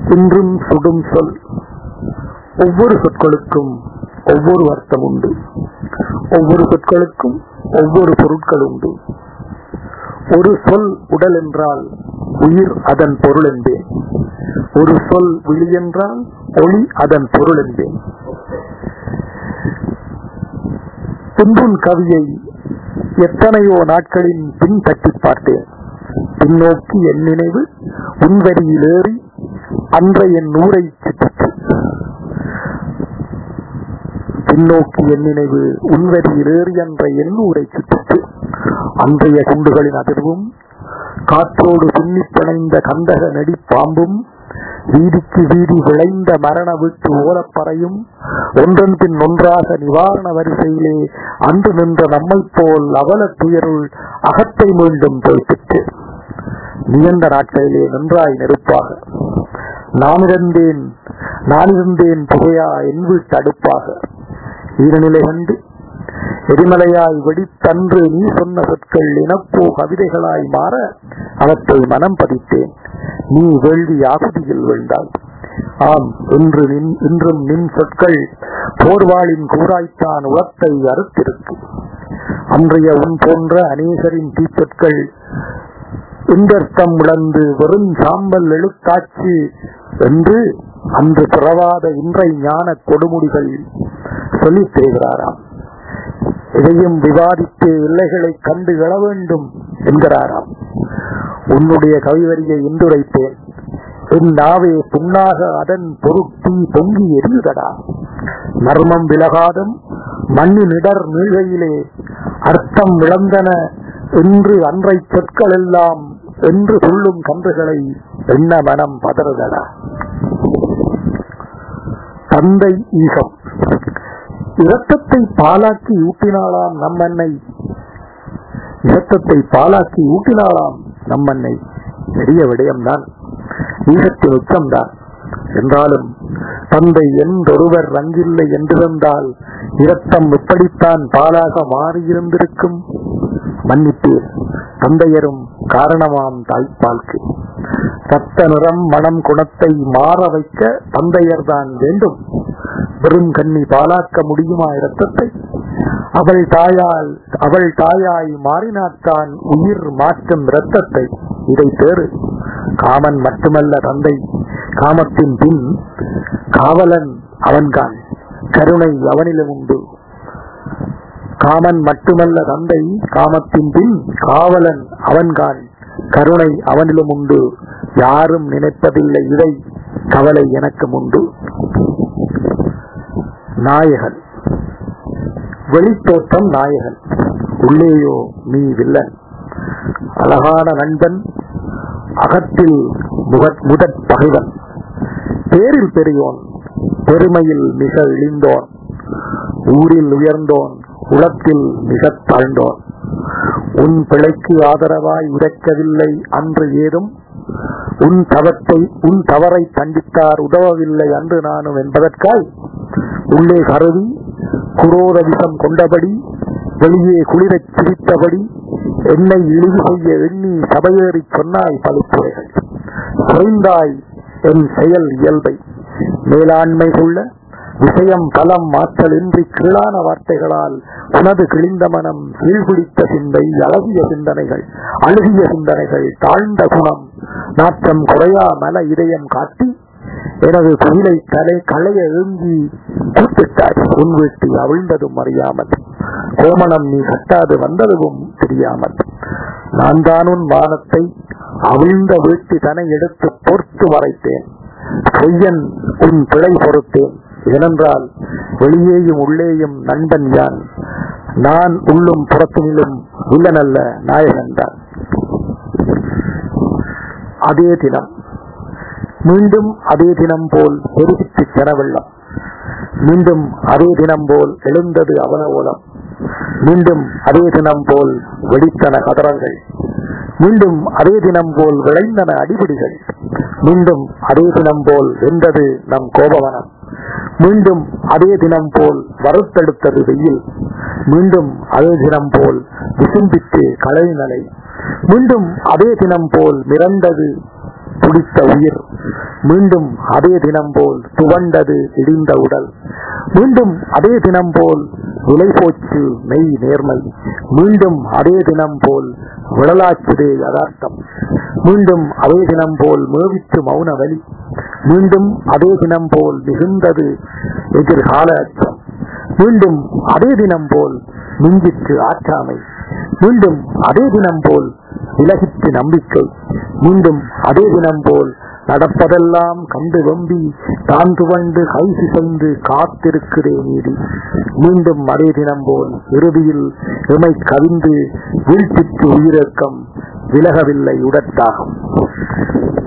இன்றும் சுடும் சொல் ஒவ்வொரு சொற்களுக்கும் ஒவ்வொரு அர்த்தம் உண்டு ஒவ்வொரு சொற்களுக்கும் ஒவ்வொரு பொருட்கள் உண்டு ஒரு சொல் உடல் என்றால் உயிர் அதன் பொருள் என்பேன் ஒரு சொல் விழி என்றால் ஒளி அதன் பொருள் என்பேன் துன்புன் கவியை எத்தனையோ நாட்களின் பின் தட்டி பார்த்தேன் பின்னோக்கி என் நினைவு உன்வரியில் ஏறி அன்றைய நூரை சுற்றிற்று பின்னோக்கி என் நினைவு உன்வரியில் ஏறி அன்ற எண்ணூரை சுற்றிற்று அன்றைய குண்டுகளின் அதிர்வும் காற்றோடு பின்னி பிணைந்த கந்தக நெடிப்பாம்பும் வீதிக்கு வீதி விளைந்த மரண வீட்டு ஓலப்பறையும் ஒன்றன் பின் ஒன்றாக நிவாரண வரிசையிலே அன்று நின்ற நம்மை போல் அவல துயருள் அகத்தை மீண்டும் தோய்ப்பிட்டு நியந்த நாட்களிலே நன்றாய் நெருப்பாக நான் இருந்தேன் நான் இருந்தேன் புகையா என் வீட்டு அடுப்பாக ஈரநிலை கண்டு எரிமலையாய் வெடித்தன்று நீ சொன்ன சொற்கள் இனப்போ கவிதைகளாய் மாற அவற்றை மனம் பதித்தேன் நீ வேள்வி ஆகுதியில் விழுந்தாய் ஆம் இன்று நின் இன்றும் நின் சொற்கள் போர்வாளின் கூறாய்த்தான் உலத்தை அறுத்திருக்கு அன்றைய உன் போன்ற அநேகரின் தீச்சொற்கள் இந்தர்த்தம் இழந்து வெறும் சாம்பல் எழுத்தாச்சு என்று அன்று பிறவாத இன்றை ஞான கொடுமுடிகள் சொல்லித் தேகிறாராம் இதையும் விவாதித்து எல்லைகளை கண்டு எழ வேண்டும் என்கிறாராம் உன்னுடைய கவிவரியை இன்றுரைத்தேன் என் நாவே புண்ணாக அதன் பொருத்தி பொங்கி எரியுதடா மர்மம் விலகாதும் மண்ணினிடர் மீழ்கையிலே அர்த்தம் விளந்தன என்று அன்றை சொற்கள் எல்லாம் என்று சொல்லும் கன்றுகளை எண்ண மனம் பதறுதடா தந்தை ஈகம் இரத்தத்தை பாலாக்கி ஊட்டினாளாம் நம்மண்ணை இரத்தத்தை பாலாக்கி ஊட்டினாளாம் நம்மண்ணை பெரிய விடயம்தான் ஈகத்தின் உச்சம்தான் என்றாலும் தந்தை என்றொருவர் ரங்கில்லை என்றிருந்தால் இரத்தம் எப்படித்தான் பாலாக மாறியிருந்திருக்கும் மன்னிப்பீர் தந்தையரும் காரணமாம் தாய்ப்பால்க்கு ரத்த நிறம் மனம் குணத்தை மாற வைக்க தந்தையர்தான் வேண்டும் வெறும் கண்ணி பாலாக்க முடியுமா இரத்தத்தை அவள் தாயால் அவள் தாயாய் மாறினாத்தான் உயிர் மாற்றும் இரத்தத்தை இதை தேறு காமன் மட்டுமல்ல தந்தை காமத்தின் பின் காவலன் அவன்கான் கருணை அவனிலும் உண்டு காமன் மட்டுமல்ல தந்தை காமத்தின் பின் காவலன் அவன்கான் கருணை அவனிலும் உண்டு யாரும் நினைப்பதில்லை இதை கவலை எனக்கும் உண்டு நாயகன் வெளித்தோற்றம் நாயகன் உள்ளேயோ நீ வில்லன் அழகான நண்பன் அகத்தில் முதற் பகைவன் பேரில் பெரியோன் பெருமையில் மிக இழிந்தோன் ஊரில் உயர்ந்தோன் உலத்தில் மிக தாழ்ந்தோன் உன் பிழைக்கு ஆதரவாய் உரைக்கவில்லை அன்று ஏதும் உன் தவத்தை உன் தவறை தண்டித்தார் உதவவில்லை அன்று நானும் என்பதற்காய் உள்ளே கருவி குரோத விஷம் கொண்டபடி வெளியே குளிரச் சிரித்தபடி என்னை இழிவு செய்ய எண்ணி சபையேறி சொன்னாய் பழுப்புரைகள் குறைந்தாய் என் செயல் இயல்பை மேலாண்மை கொள்ள விஷயம் களம் மாற்றல் இன்றி கீழான வார்த்தைகளால் உனது கிழிந்த மனம் கீழ்பிடித்த சிந்தை அழகிய சிந்தனைகள் அழுகிய சிந்தனைகள் தாழ்ந்த குணம் நாற்றம் குறையா மன இதயம் காட்டி எனது குயிலை தலை களைய எழுங்கி கூப்பிட்டாய் உன் வீட்டு அவிழ்ந்ததும் அறியாமல் கோமணம் நீ கட்டாது வந்ததும் தெரியாமல் நான் தான் உன் வானத்தை அவிழ்ந்த வீட்டு தனை எடுத்து பொறுத்து மறைத்தேன் பொய்யன் உன் பிழை பொறுத்தேன் ஏனென்றால் வெளியேயும் உள்ளேயும் நண்பன் யான் நான் உள்ளும் புறத்தினிலும் வில்லனல்ல நாயகன் தான் அதே தினம் மீண்டும் அதே தினம் போல் பெருகிற்று செனவெள்ளம் மீண்டும் அதே தினம் போல் எழுந்தது அவன ஓலம் மீண்டும் அதே தினம் போல் வெடித்தன கதறல்கள் மீண்டும் அதே தினம் போல் விளைந்தன அடிபிடிகள் மீண்டும் அதே தினம் போல் வென்றது நம் கோபவனம் மீண்டும் அதே தினம் போல் வறுத்தெடுத்தது வெயில் மீண்டும் அதே தினம் போல் விசும்பித்து களை நலை மீண்டும் அதே தினம் போல் மிரண்டது துடித்த உயிர் மீண்டும் அதே தினம் போல் துவண்டது இடிந்த உடல் மீண்டும் அதே தினம் போல் விலை போச்சு மெய் நேர்மை மீண்டும் அதே தினம் போல் விழலாச்சுதே யதார்த்தம் மீண்டும் அதே தினம் போல் மேவிச்சு மௌன வலி மீண்டும் அதே தினம் போல் மிகுந்தது எதிர்கால அச்சம் மீண்டும் அதே தினம் போல் மிஞ்சிற்று ஆற்றாமை மீண்டும் அதே தினம் போல் விலகிற்று நம்பிக்கை மீண்டும் அதே தினம் போல் நடப்பதெல்லாம் கண்டு வெம்பி தான் துவண்டு கை சிசைந்து காத்திருக்கிறே நீதி மீண்டும் அதே தினம் போல் இறுதியில் எமை கவிந்து வீழ்த்திற்று உயிரக்கம் விலகவில்லை உடற்றாகும்